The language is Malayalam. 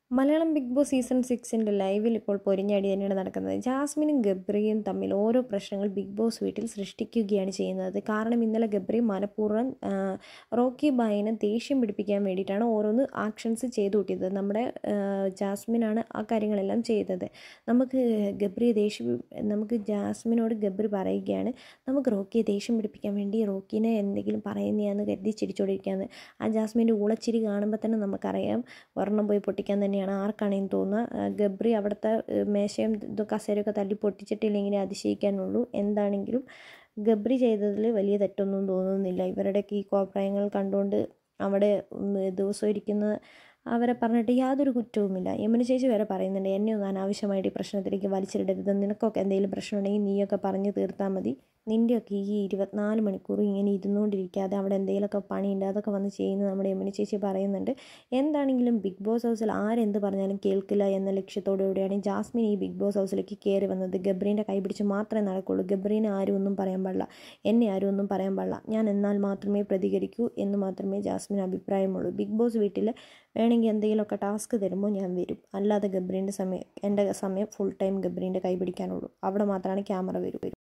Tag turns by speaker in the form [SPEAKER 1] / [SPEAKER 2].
[SPEAKER 1] മലയാളം ബിഗ് ബോസ് സീസൺ സിക്സിൻ്റെ ലൈവിൽ ഇപ്പോൾ പൊരിഞ്ഞടി തന്നെയാണ് നടക്കുന്നത് ജാസ്മിനും ഗബ്രിയും തമ്മിൽ ഓരോ പ്രശ്നങ്ങൾ ബിഗ് ബോസ് വീട്ടിൽ സൃഷ്ടിക്കുകയാണ് ചെയ്യുന്നത് കാരണം ഇന്നലെ ഗബ്രി മനഃപൂർവ്വം ആ, റോക്കി ബായിനെ ദേഷ്യം പിടിപ്പിക്കാൻ വേണ്ടിയിട്ടാണ് ഓരോന്ന് ആക്ഷൻസ് ചെയ്തു കൂട്ടിയത് നമ്മുടെ ആ, ജാസ്മിനാണ് ആ കാര്യങ്ങളെല്ലാം ചെയ്തത് നമുക്ക് ഗബ്രിയെ ദേഷ്യം നമുക്ക് ജാസ്മിനോട് ഗബ്രി പറയുകയാണ് നമുക്ക് റോക്കിയെ ദേഷ്യം പിടിപ്പിക്കാൻ വേണ്ടി റോക്കിനെ എന്തെങ്കിലും പറയുന്നതാന്ന് കരുതി ചിരിച്ചോണ്ടിരിക്കുകയാണ് ആ ജാസ്മിൻ്റെ ഊളച്ചിരി കാണുമ്പോൾ തന്നെ നമുക്കറിയാം ഒരെണ്ണം പോയി പൊട്ടിക്കാൻ തന്നെയാണ് ആർക്കാണെന്ന് തോന്നുക ആ, ഗബ്രി അവിടുത്തെ ഏഹ്, മേശയും ഇത് കസേരയൊക്കെ തല്ലി പൊട്ടിച്ചിട്ടില്ലെങ്കിൽ അതിശയിക്കാനുള്ളൂ എന്താണെങ്കിലും ഗബ്രി ചെയ്തതിൽ വലിയ തെറ്റൊന്നും തോന്നുന്നില്ല ഇവരുടെയൊക്കെ ഈ കോപ്രായങ്ങൾ കണ്ടുകൊണ്ട് അവിടെ ഉം, ദിവസവും ഇരിക്കുന്ന അവരെ പറഞ്ഞിട്ട് യാതൊരു കുറ്റവുമില്ല യമുന ചേച്ചി വരെ പറയുന്നുണ്ട് എന്നെ ഒന്നും അനാവശ്യമായിട്ട് ഈ പ്രശ്നത്തിലേക്ക് വലിച്ചിടരുത് നിനക്കൊക്കെ എന്തെങ്കിലും പ്രശ്നമുണ്ടെങ്കിൽ നീയൊക്കെ പറഞ്ഞ് തീർത്താൽ മതി നിൻ്റെയൊക്കെ ഈ ഇരുപത്തിനാല് മണിക്കൂർ ഇങ്ങനെ ഇരുന്നുകൊണ്ടിരിക്കാതെ അവിടെ എന്തെങ്കിലുമൊക്കെ പണിയുണ്ട് അതൊക്കെ വന്ന് ചെയ്യുന്നത് നമ്മുടെ യമുന ചേച്ചി പറയുന്നുണ്ട് എന്താണെങ്കിലും ബിഗ് ബോസ് ഹൗസിൽ ആരെന്ത് പറഞ്ഞാലും കേൾക്കില്ല എന്ന ലക്ഷ്യത്തോടുകൂടിയാണ് ജാസ്മിൻ ഈ ബിഗ് ബോസ് ഹൗസിലേക്ക് കയറി വന്നത് ഗബ്രീൻ്റെ കൈ പിടിച്ച് മാത്രമേ നടക്കുള്ളൂ ഗബ്രീനെ ആരും ഒന്നും പറയാൻ പാടില്ല എന്നെ ആരും ഒന്നും പറയാൻ പാടില്ല ഞാൻ എന്നാൽ മാത്രമേ പ്രതികരിക്കൂ എന്ന് മാത്രമേ ജാസ്മിൻ അഭിപ്രായമുള്ളൂ ബിഗ് ബോസ് വീട്ടിൽ വേണമെങ്കിൽ എന്തെങ്കിലുമൊക്കെ ടാസ്ക് തരുമ്പോൾ ഞാൻ വരും അല്ലാതെ ഗബ്രീൻ്റെ സമയം എൻ്റെ സമയം ഫുൾ ടൈം ഗബ്രീൻ്റെ കൈ പിടിക്കാനുള്ളൂ അവിടെ മാത്രമാണ് ക്യാമറ വരും